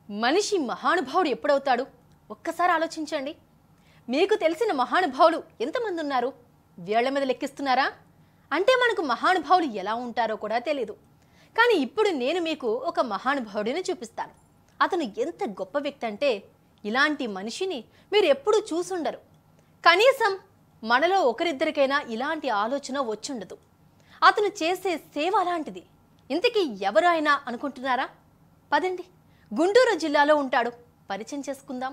మనిషి మహానుభావుడు ఎప్పుడవుతాడు ఒక్కసారి ఆలోచించండి మీకు తెలిసిన మహానుభావులు ఎంతమంది ఉన్నారు వేళ్ల మీద లెక్కిస్తున్నారా అంటే మనకు మహానుభావులు ఎలా ఉంటారో కూడా తెలియదు కానీ ఇప్పుడు నేను మీకు ఒక మహానుభావుడిని చూపిస్తాను అతను ఎంత గొప్ప వ్యక్తి అంటే ఇలాంటి మనిషిని మీరు ఎప్పుడూ చూసుండరు కనీసం మనలో ఒకరిద్దరికైనా ఇలాంటి ఆలోచన వచ్చుండదు అతను చేసే సేవ అలాంటిది ఇంతకీ ఎవరు ఆయన అనుకుంటున్నారా పదండి గుంటూరు జిల్లాలో ఉంటాడు పరిచయం చేసుకుందాం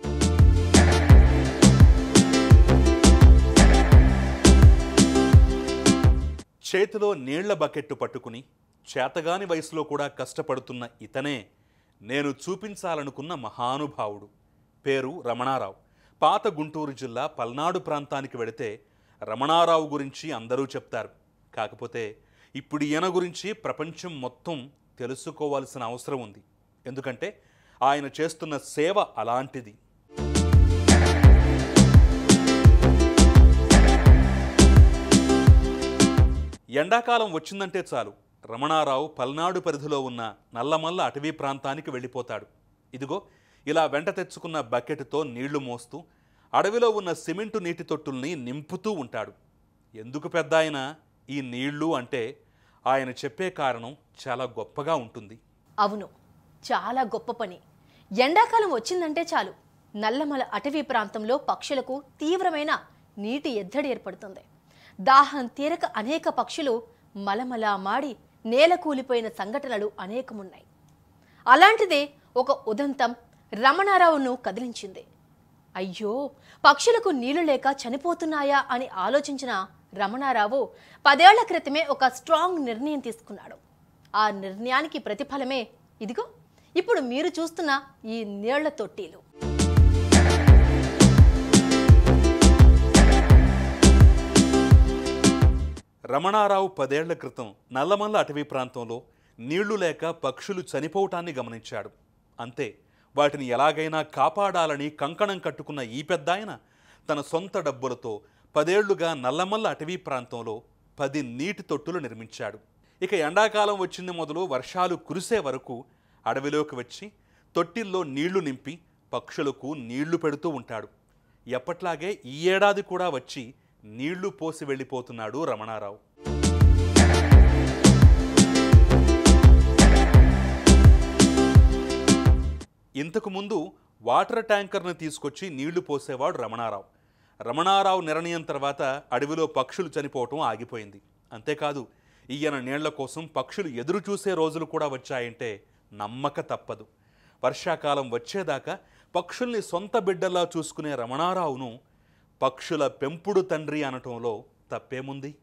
చేతిలో నీళ్ల బకెట్టు పట్టుకుని చేతగాని వయసులో కూడా కష్టపడుతున్న ఇతనే నేను చూపించాలనుకున్న మహానుభావుడు పేరు రమణారావు పాత గుంటూరు జిల్లా పల్నాడు ప్రాంతానికి వెళితే రమణారావు గురించి అందరూ చెప్తారు కాకపోతే ఇప్పుడు ఈయన గురించి ప్రపంచం మొత్తం తెలుసుకోవాల్సిన అవసరం ఉంది ఎందుకంటే ఆయన చేస్తున్న సేవ అలాంటిది ఎండాకాలం వచ్చిందంటే చాలు రమణారావు పల్నాడు పరిధిలో ఉన్న నల్లమల్ల అటవీ ప్రాంతానికి వెళ్ళిపోతాడు ఇదిగో ఇలా వెంట తెచ్చుకున్న బకెట్తో నీళ్లు మోస్తూ అడవిలో ఉన్న సిమెంటు నీటి తొట్టుల్ని నింపుతూ ఉంటాడు ఎందుకు పెద్ద ఆయన ఈ నీళ్లు అంటే ఆయన చెప్పే కారణం చాలా గొప్పగా ఉంటుంది అవును చాలా గొప్ప పని ఎండాకాలం వచ్చిందంటే చాలు నల్లమల అటవీ ప్రాంతంలో పక్షులకు తీవ్రమైన నీటి ఎద్దడి ఏర్పడుతుంది దాహం తీరక అనేక పక్షులు మలమల మాడి నేల కూలిపోయిన సంఘటనలు అనేకమున్నాయి అలాంటిదే ఒక ఉదంతం రమణారావును కదిలించింది అయ్యో పక్షులకు నీళ్లు లేక చనిపోతున్నాయా అని ఆలోచించిన రమణారావు పదేళ్ల క్రితమే ఒక స్ట్రాంగ్ నిర్ణయం తీసుకున్నాడు ఆ నిర్ణయానికి ప్రతిఫలమే ఇదిగో ఇప్పుడు మీరు చూస్తున్న ఈ నీళ్ల తొట్టీలు రమణారావు పదేళ్ల క్రితం నల్లమల్ల అటవీ ప్రాంతంలో నీళ్లు లేక పక్షులు చనిపోవటాన్ని గమనించాడు అంతే వాటిని ఎలాగైనా కాపాడాలని కంకణం కట్టుకున్న ఈ పెద్దాయన తన సొంత డబ్బులతో పదేళ్లుగా నల్లమల్ల అటవీ ప్రాంతంలో పది నీటి తొట్టులు నిర్మించాడు ఇక ఎండాకాలం వచ్చింది మొదలు వర్షాలు కురిసే వరకు అడవిలోకి వచ్చి తొట్టిల్లో నీళ్లు నింపి పక్షులకు నీళ్లు పెడుతూ ఉంటాడు ఎప్పట్లాగే ఈ ఏడాది కూడా వచ్చి నీళ్లు పోసి వెళ్ళిపోతున్నాడు రమణారావు ఇంతకు ముందు వాటర్ ట్యాంకర్ను తీసుకొచ్చి నీళ్లు పోసేవాడు రమణారావు రమణారావు నిర్ణయం తర్వాత అడవిలో పక్షులు చనిపోవటం ఆగిపోయింది అంతేకాదు ఈయన నీళ్ల కోసం పక్షులు ఎదురు చూసే రోజులు కూడా వచ్చాయంటే నమ్మక తప్పదు వర్షాకాలం వచ్చేదాకా పక్షుల్ని సొంత బిడ్డలా చూసుకునే రమణారావును పక్షుల పెంపుడు తండ్రి అనటంలో తప్పేముంది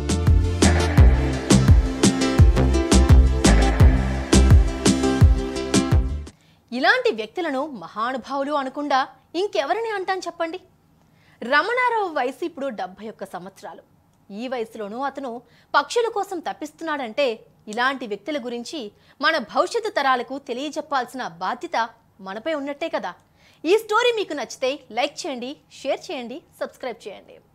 ఇలాంటి వ్యక్తులను మహానుభావులు అనకుండా ఇంకెవరిని అంటాను చెప్పండి రమణారావు వయసు ఇప్పుడు డెబ్బై ఒక్క సంవత్సరాలు ఈ వయసులోనూ అతను పక్షుల కోసం తప్పిస్తున్నాడంటే ఇలాంటి వ్యక్తుల గురించి మన భవిష్యత్తు తరాలకు తెలియజెప్పాల్సిన బాధ్యత మనపై ఉన్నట్టే కదా ఈ స్టోరీ మీకు నచ్చితే లైక్ చేయండి షేర్ చేయండి సబ్స్క్రైబ్ చేయండి